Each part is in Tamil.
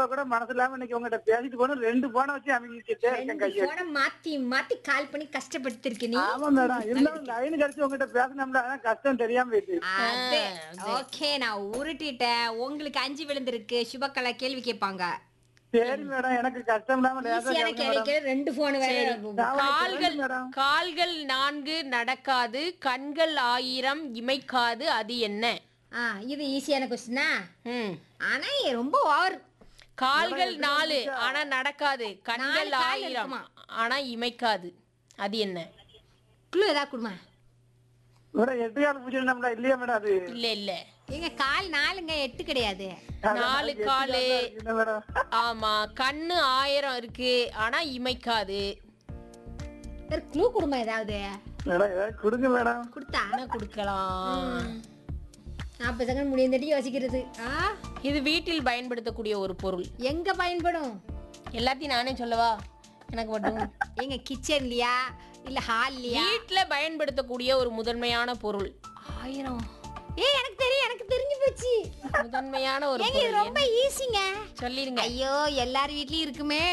போக கூட மனசு இல்லாம இன்னைக்கு உங்ககிட்ட பேசிட்டு போன ரெண்டு போன வச்சு அமைக்கிட்டே இருக்கேன் ரெண்டு கையை போன மாத்தி மாத்தி கால் பண்ணி கஷ்டப்படுத்திருக்க நீ ஆமா மேடம் இருந்தாலும் லைன் கிடைச்சு உங்ககிட்ட பேசணும்ல அதான் கஷ்டம் தெரியாம போயிட்டு அது ஓகே நான் உருட்டிட்டேன் உங்களுக்கு அஞ்சு விழுந்திருக்கு சுபக்கலா கேள்வி கேட்பாங்க சரி மேடம் எனக்கு கஷ்டம் இல்லாம லேசா ஈஸியான கேளுங்க கேள்வி மேடம். கேளு ரெண்டு போன் வேற நான் கால்கள் சொல்றேன் மேடம் கால்கள் நான்கு நடக்காது கண்கள் ஆயிரம் இமைக்காது அது என்ன ஆ இது ஈஸியான கொஸ்டினா ம் ஆனா இது ரொம்ப ஓவர் கால்கள் நாலு ஆனா நடக்காது கண்கள் நாலு கால் ஆயிரம் இருக்குமா? ஆனா இமைக்காது அது என்ன குழு ஏதாவது கொடுமா மேடம் எட்டு கால் பூஜை நம்மள இல்லையா மேடம் அது இல்ல இல்ல எங்க கால் நாலுங்க எட்டு கிடையாது நாலு காலு என்ன மேடம் ஆமா கண்ணு ஆயிரம் இருக்கு ஆனா இமைக்காது ஒரு க்ளூ கொடுமா ஏதாவது மேடம் ஏதாவது கொடுங்க மேடம் கொடுத்தா என்ன கொடுக்கலாம் நாற்பது செகண்ட் முடியும் தட்டி யோசிக்கிறது ஆ இது வீட்டில் பயன்படுத்தக்கூடிய ஒரு பொருள் எங்க பயன்படும் எல்லாத்தையும் நானே சொல்லவா எனக்கு மட்டும் எங்க கிச்சன்லயா இல்ல ஹால்லையா வீட்ல பயன்படுத்தக்கூடிய ஒரு முதன்மையான பொருள் ஆயிரம் ஏய் எனக்கு தெரியும் எனக்கு தெரிஞ்சு போச்சு முதன்மையான ஒரு ஏங்க இது பொருள் ரொம்ப ஈஸிங்க சொல்லிருங்க ஐயோ எல்லார் வீட்லயும் இருக்குமே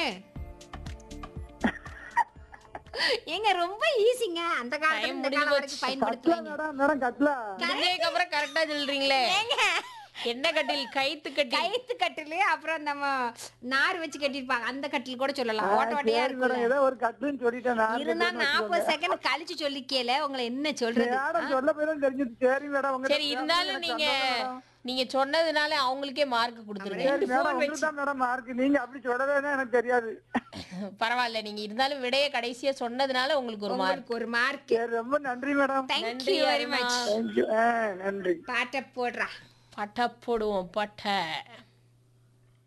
ஏங்க ரொம்ப ஈஸிங்க அந்த காலத்துல Time இந்த முடிஞ்சு காலம் வரைக்கும் கட்லா பயன்படுத்துவாங்க மேடம் மேடம் கட்லா முடிஞ்சதுக்கு அப்புறம் கரெக்டா சொல்றீங்களே ஏங்க என்ன கட்டில் கைத்து கட்டில் கயித்து கட்டிலு அப்புறம் நம்ம நார் வச்சு கட்டிருப்பாங்க அந்த கட்டில் கூட சொல்லலாம் ஓட்ட ஓட்டையா சரி மேடம் இருக்கும்ல ஏதோ ஒரு கட்டுன்னு சொல்லிட்டேன் நான் இருந்தா நாற்பது செகண்ட் கழிச்சு சொல்லிக்கல உங்களை என்ன சொல்றது மேடம் சொல்ல போய் தெரிஞ்சது சரி மேடம் உங்க சரி இருந்தாலும் நீங்க நீங்க சொன்னதுனால அவங்களுக்கே மார்க் கொடுத்துருங்க சரி மேடம் உங்களுக்கு தான் மேடம் மார்க் நீங்க அப்படி சொல்லவேன்னா எனக்கு தெரியாது பரவாயில்ல நீங்க இருந்தாலும் விடைய கடைசியா சொன்னதுனால உங்களுக்கு ஒரு மார்க் உங்களுக்கு ஒரு மார்க் சரி ரொம்ப நன்றி madam thank you very much thank you நன்றி பாட்ட போடுறா பட்ட போடுவோம் பட்டை